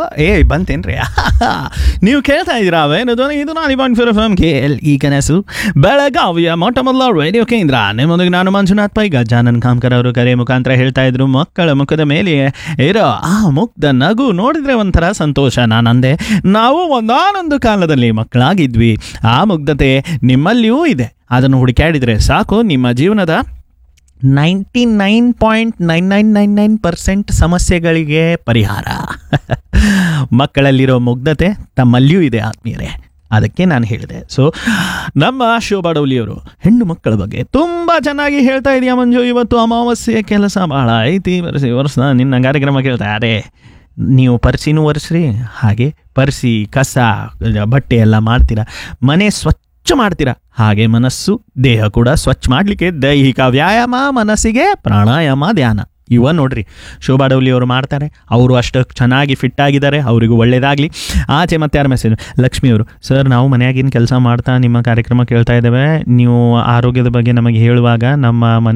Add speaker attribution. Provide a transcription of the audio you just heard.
Speaker 1: ಏ ಬಂತೇನ್ರಿ ನೀವು ಕೇಳ್ತಾ ಇದ್ದೀರಾ ಅವೇನದು ಇದು ನಾನು point four F M K L ಈ ಕನಸು ಬೆಳಗಾವಿಯ ಮೊಟ್ಟ ಮೊದಲ ರೇಡಿಯೋ ಕೇಂದ್ರ ನಿಮ್ಮೊಂದಿಗೆ ನಾನು ಮಂಜುನಾಥ್ ಪೈ ಗಜಾನನ್ ಕಾಮ್ಕರ್ ಅವರು ಕರೆ ಮುಖಾಂತರ ಹೇಳ್ತಾ ಇದ್ರು ಮಕ್ಕಳ ಮುಖದ ಮೇಲೆ ಇರೋ ಆ ಮುಗ್ಧ ನಗು ನೋಡಿದ್ರೆ ಒಂಥರ ಸಂತೋಷ ನಾನಂದೆ ನಾವು ಒಂದಾನೊಂದು ಕಾಲದಲ್ಲಿ ಮಕ್ಕಳಾಗಿದ್ವಿ ಆ ಮುಗ್ಧತೆ ನಿಮ್ಮಲ್ಲಿಯೂ ಇದೆ ಅದನ್ನು ಹುಡುಕಾಡಿದರೆ ಸಾಕು ನಿಮ್ಮ ಜೀವನದ ninety nine point nine nine nine nine percent ಸಮಸ್ಯೆಗಳಿಗೆ ಪರಿಹಾರ ಮಕ್ಕಳಲ್ಲಿರೋ ಮುಗ್ಧತೆ ತಮ್ಮಲ್ಲಿಯೂ ಇದೆ ಆತ್ಮೀಯರೇ ಅದಕ್ಕೆ ನಾನು ಹೇಳಿದೆ ಸೊ ನಮ್ಮ ಶೋಭಾ ಡೌಲಿಯವರು ಹೆಣ್ಣು ಮಕ್ಕಳ ಬಗ್ಗೆ ತುಂಬ ಚೆನ್ನಾಗಿ ಹೇಳ್ತಾ ಇದೆಯಾ ಮಂಜು ಇವತ್ತು ಅಮಾವಾಸ್ಯೆ ಕೆಲಸ ಭಾಳ ಐತಿ ಬರ್ಸಿ ವರ್ಷ ನಿನ್ನ ಕಾರ್ಯಕ್ರಮ ಕೇಳ್ತಾ ಅರೆ ನೀವು ಪರ್ಸಿನೂ ಒರೆಸ್ರಿ ಹಾಗೆ ಪರ್ಸಿ ಕಸ ಬಟ್ಟೆ ಎಲ್ಲ ಮಾಡ್ತೀರಾ ಮನೆ ಸ್ವಚ್ಛ ಮಾಡ್ತೀರಾ ಹಾಗೆ ಮನಸ್ಸು ದೇಹ ಕೂಡ ಸ್ವಚ್ಛ ಮಾಡಲಿಕ್ಕೆ ದೈಹಿಕ ವ್ಯಾಯಾಮ ಮನಸ್ಸಿಗೆ ಪ್ರಾಣಾಯಾಮ ಧ್ಯಾನ ಇವ ನೋಡ್ರಿ ಶೋಭಾ ಡೌಲಿ ಅವರು ಮಾಡ್ತಾರೆ ಅವರು ಅಷ್ಟು ಚೆನ್ನಾಗಿ ಫಿಟ್ ಆಗಿದ್ದಾರೆ ಅವರಿಗೂ ಒಳ್ಳೇದಾಗಲಿ ಆಚೆ ಮತ್ತೆ ಯಾರ ಮೆಸೇಜ್ ಲಕ್ಷ್ಮಿ ಅವರು ಸರ್ ನಾವು ಮನೆಯಾಗಿನ ಕೆಲಸ ಮಾಡ್ತಾ ನಿಮ್ಮ ಕಾರ್ಯಕ್ರಮ ಕೇಳ್ತಾ ಇದ್ದೇವೆ ನೀವು ಆರೋಗ್ಯದ ಬಗ್ಗೆ ನಮಗೆ ಹೇಳುವಾಗ ನಮ್ಮ ಮನೆ